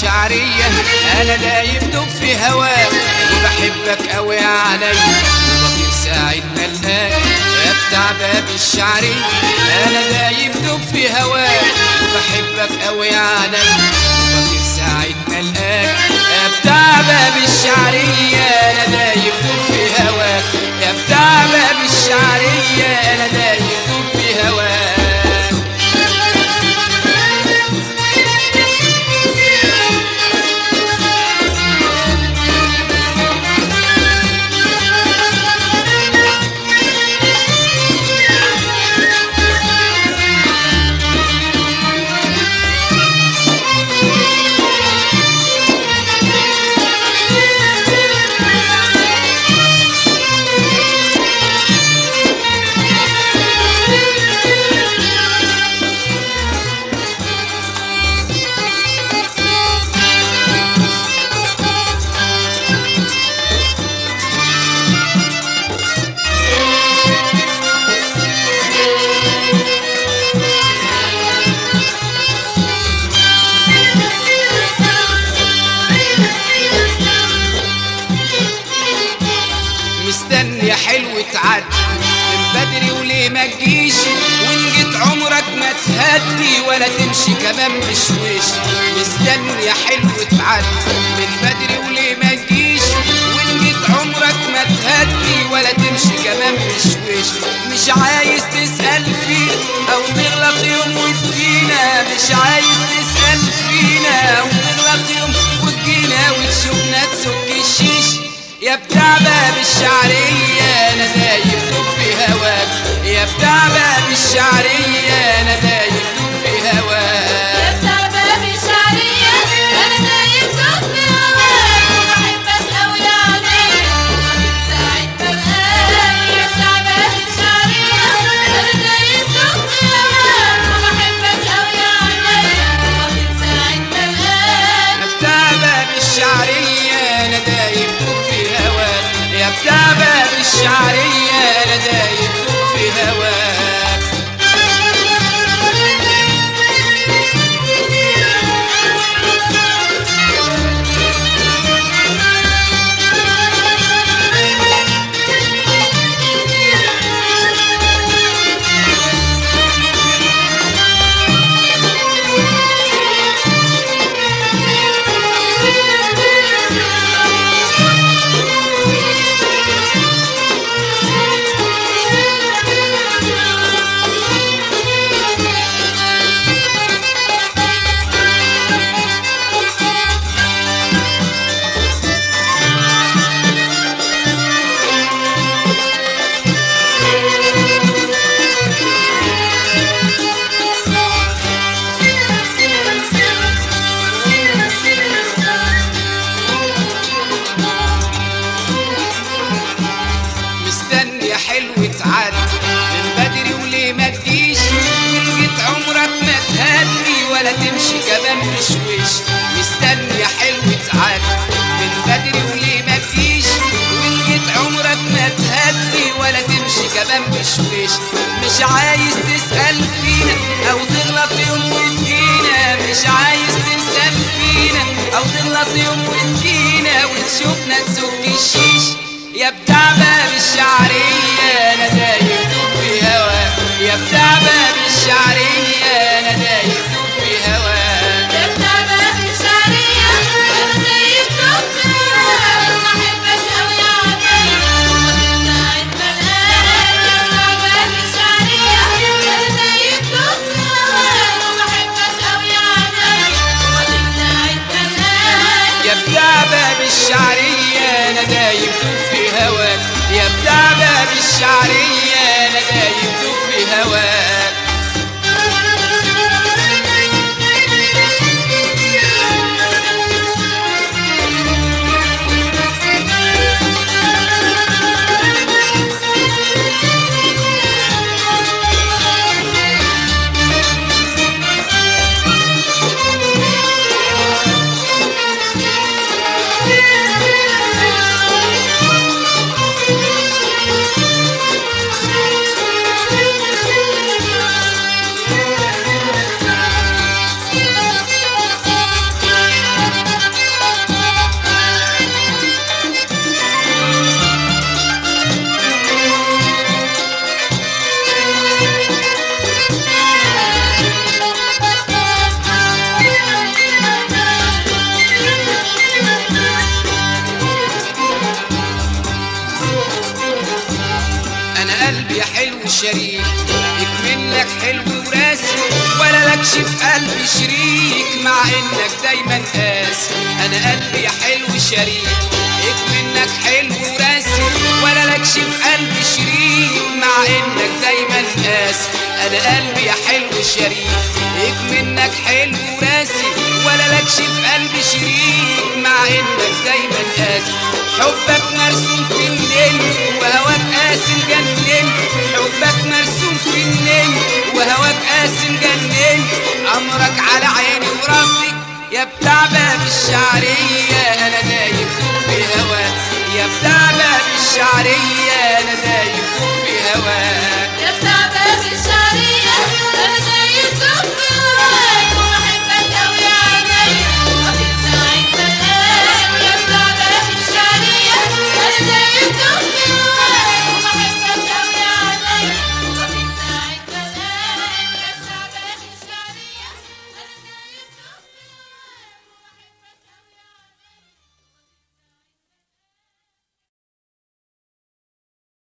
بالشعرية أنا دايب دوب في هواك وبحبك أوي عليا وبطير ساعة ما القاك يا بتاع باب الشعرية أنا دايب دوب في هواك وبحبك أوي عليا وبطير ساعة ما القاك يا بتاع باب الشعرية أنا دايب دوب في هواك يا بتاع باب الشعرية أنا دايب دوب في هواك مستني يا حلو تعدي من بدري وليه ما تجيش وان جيت عمرك ما تهدي ولا تمشي كمان بشويش مستني يا حلو تعدي من بدري وليه ما تجيش وان جيت عمرك ما تهدي ولا تمشي كمان بشويش مش عايز تسأل فينا او تغلط يوم وتجينا مش عايز تسأل فينا او تغلط يوم وتجينا وتشوفنا تسك الشيش يا بتاع باب الشعرية أنا دايب دوب في هواك يا بتاع باب الشعرية أنا دايب دوب في هواك بتاع باب الشعرية أنا دايب دوب في هواك وبحبك أوي عليا ومن ساعة ما بقالي بتاع باب الشعرية أنا دايب دوب في هواك وبحبك أوي عليا ومن ساعة ما بقالي يا بتاع باب الشعرية أنا دايب دوب في هواك يا بتاع باب الشعرية أنا دايب دوب في هواك مستني يا حلو تعدي من بدري وليه ما تجيش وإن جيت عمرك ما تهدي ولا تمشي كمان بشويش مستني يا حلو تعدي من بدري وليه ما تجيش وإن جيت عمرك ما تهدي ولا تمشي كمان بشويش مش عايز تسأل فينا أو تغلط يوم وتجينا مش عايز تسأل فينا أو تغلط يوم وتجينا وتشوفنا تسك الشيش يا بتاع باب الشعرية أنا دايب دوب في هواك يا بتاع باب الشعرية أنا دايب دوب في هواك بتاع باب الشعرية أنا دايب دوب في هواك وبحبك أوي عليا ومن ساعة ما بقالي بتاع باب الشعرية أنا دايب دوب في هواك وبحبك أوي عليا ومن ساعة ما بقالي يا بتاع باب الشعرية أنا دايب دوب في هواك يا بتاع باب الشعرية أنا دايب دوب في هواك Thank you. شريك منك حلو وراسي ولا لكش في قلبي شريك مع انك دايما قاسي انا قلبي حلو شريك منك حلو وراسي ولا لكش في قلبي شريك مع انك دايما قاسي انا قلبي حلو شريك منك حلو وراسي ولا لكش في قلبي شريك مع انك دايما قاسي حبك مرسوم في الليل وهواك قاسي مجنن حبك مرسوم في الليل وهواك قاسي مجنن امرك على عيني وراسي يا بتاع باب الشعرية أنا دايب في هواك يا بتاع باب الشعرية